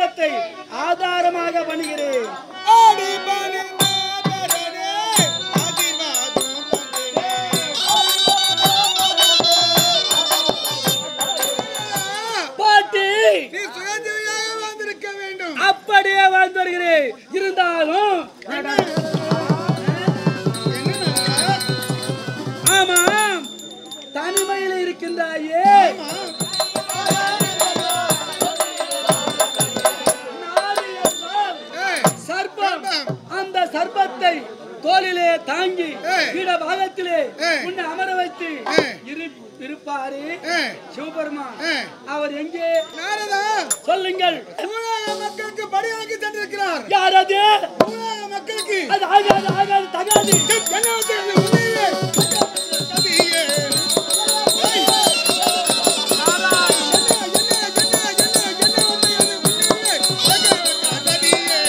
சர்ப்பத்தை ஆதாரமாக பண்ணுகிறேன் ஆடி பணிந்தவரனே, ஆசீர்வாதம் தந்திரே. பாட்டி நீ சுயஜீவியாக வந்திருக்க வேண்டும் அப்படியே வாழ்ந்து வருகிறேன் இருந்தாலும் என்ன ஆமாம் தனிமையில் இருக்கின்றாயே நாடு என்றால் ஏய், சர்ப்பம் சர்ப்பம். அந்த சர்ப்பத்தை தோளிலே தாங்கி ஏய். கீழ பாகத்திலே ஏய். உன்னை அமர வைத்து ஏய். இரு- இருப்பாரு ஏய், சிவபெருமான் ஏய். அவர் எங்கே நாரதா சொல்லுங்கள் பூலோக மக்களுக்கு படியாக்கி தந்திருக்கிறார் யார் அது பூலோக மக்களுக்கு அது ஆகாது ஆகாது தகாது என்ன வந்து இது உண்மையிலே கதியே. ஏய், என்ன, என்ன, என்ன, என்ன, என்ன வந்து இது உண்மையிலே கதியே.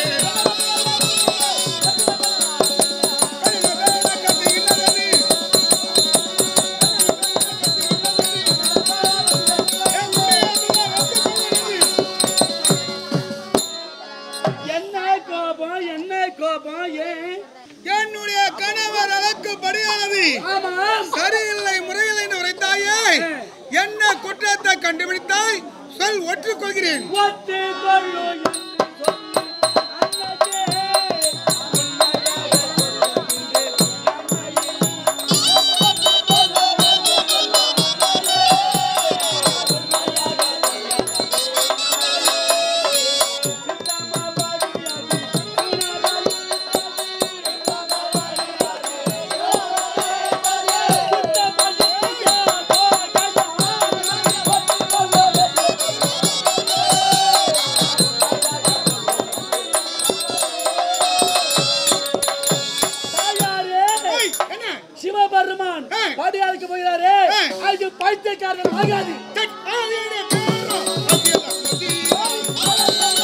கதியே, வேற கதி இல்லதடி. ஏய், உண்மையா நீங்க வந்து என்ன கோபம் என்ன கோபம் ஏன் என்னுடைய கணவர் அளக்கு படியானது ஆமாம் சரியில்லை முறையில் என்று உரைத்தாயே என்ன குற்றத்தை கண்டுபிடித்தாய் சொல் ஒற்றுக்கொள்கிறேன் ஒத்து கொள்ளு என்று சொல்லி அன்னதே தாயாரே ஏய், என்ன சிவபெருமான் ஏய். பாடியாளுக்கு போகிறாரே ஏய். அது பைத்தியக்காரன் ஆகாது டேய், ஆதியனே, பேரோ. ஆதியெல்லாம் கதி.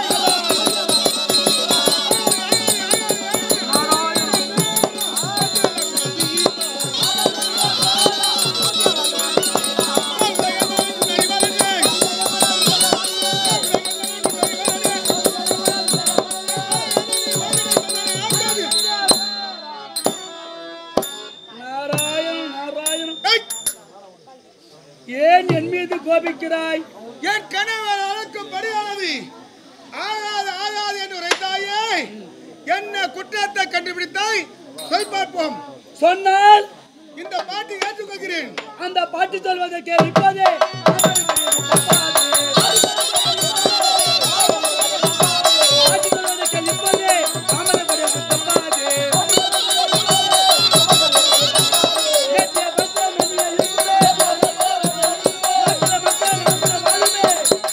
நாராயணன் நாராயணன் ஏய், ஏன் என் மீது கோபிக்கிறாய் என் கணவர் அளக்கும் படியானது ஆகாது ஆகாது என்று உரைத்தாயே என்ன குற்றத்தை கண்டுபிடித்தாய் சொல் பார்ப்போம் சொன்னால் இந்த பாட்டி ஏற்றுக்கொள்கிறேன் அந்த பாட்டு சொல்வதை கேள் இப்போதே பாட்டு சொல்வதை கேள் இப்போதே தாமரைப்படியாக தப்பாது. நேற்றைய பத்திரம் என்னிலே இருக்கிறே. மற்ற மக்கள் நம்முடைய வாழ்வே.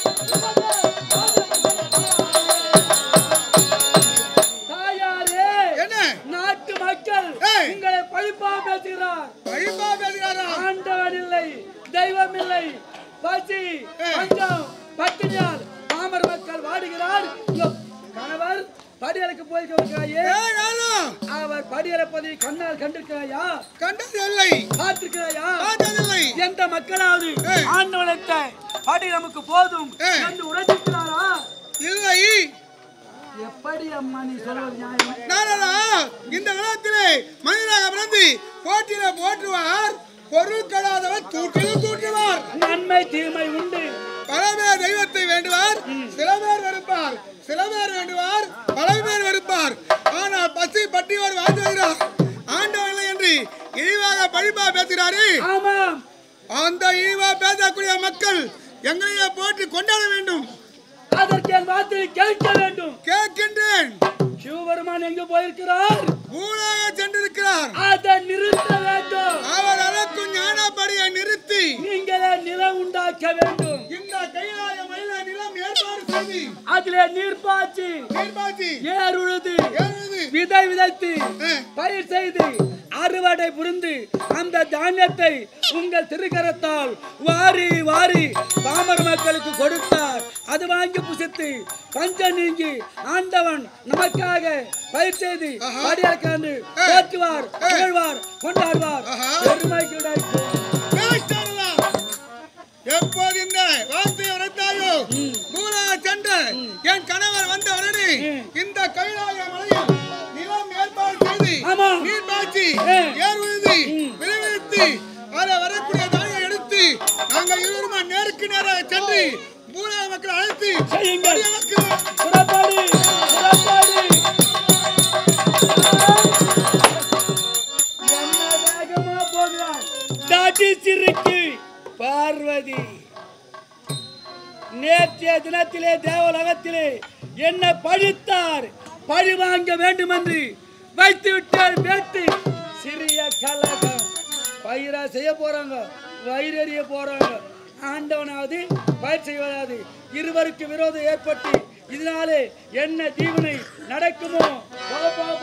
தாயாரே என்ன நாட்டு மக்கள் ஏய். உங்களை பழிப்பா பேசுகிறார் பழிப்பா பேசுகிறாரா ஆண்டவன் இல்லை தெய்வம் இல்லை பசி ஏய். பஞ்சம் பட்டினியால் பாமர மக்கள் வாடுகிறார் இதோ கணவர் படியலுக்கு போயிருக்கிறாயே ஏய், நானும் அவர் படியலப்பதை கண்ணால் கண்டிருக்கிறாயா கண்டதில்லை பார்த்திருக்கிறாயா பார்த்ததில்லை எந்த மக்களாவது ஏய். ஆண்டவனத்தை படி நமக்கு போதும் ஏய். என்று உரைத்திருக்கிறாரா இல்லை எப்படி அம்மா நீ சொல்வது நியாயம் நானா இந்த உலகத்திலே மனிதனாக பிறந்து போட்டியில போற்றுவார் பொருள் கடாதவர் தூக்கிலும் தூற்றுவார் நன்மை தீமை உண்டு பல பேர் தெய்வத்தை வேண்டுவார் சில பேர் வெறுப்பார் சில பேர் வேண்டுவார் பல பேர் வெறுப்பார் ஆனால் பசி பட்டியோடு வாழ்ந்து வருகிறார் ஆண்டவன் இல்லை என்று இழிவாக பழிப்பா பேசுகிறாரு ஆமாம் அந்த இழிவா பேசக்கூடிய மக்கள் எங்களையே போற்றி கொண்டாட வேண்டும் அதற்கு என் வார்த்தையை கேட்க வேண்டும் கேட்கின்றேன் சிவபெருமான் எங்கு போயிருக்கிறார் மூலாக சென்றிருக்கிறார் அதை நிறுத்த வேண்டும் அவர் அளக்கும் ஞானப்படியை நிறுத்தி நீங்களே நிலம் உண்டாக்க வேண்டும் இந்த கைலாய மயில நிலம் ஏற்பாடு செய்து அதிலே நீர் பாய்ச்சி நீர்பாய்ச்சி ஏர் உழுது ஏறுது விதை விதைத்து ஆ. பயிர் செய்து அறுவடை புரிந்து அந்த தானியத்தை உங்கள் திருக்கரத்தால் வாரி வாரி பாமர மக்களுக்கு கொடுத்தார் அது வாங்கி புசித்து பஞ்சம் நீங்கி ஆண்டவன் நமக்காக பயிர் செய்து ஆஹா. படியாக்காண்டு ஏ. போற்றுவார் ஏ. புகழ்வார் கொண்டாடுவார் ஆஹா. பெருமைக்கு உண்டாக்கி பேசிட்டாரா? எப்போது இந்த வார்த்தையை உரைத்தாயோ மூலாக சென்ற என் சொல்லி பூலக மக்கள் அழைத்து செய்யுங்கள். படியளக்கிறோம். புறப்பாடு புறப்பாடு என்ன வேகமா போகிறார் தாட்டி சிறுக்கு பார்வதி நேற்றைய தினத்திலே தேவலகத்திலே என்ன பழித்தார் பழி வாங்க வேண்டும் என்று வைத்து விட்டார் வேட்டு சிறிய கலகம் பயிரா செய்ய போறாங்க வயிறறிய போறாங்க ஆண்டவனாவது பயிர் செய்வதாவது இருவருக்கு விரோதம் ஏற்பட்டு இதனாலே என்ன தீவனை நடக்குமோ போ, போ,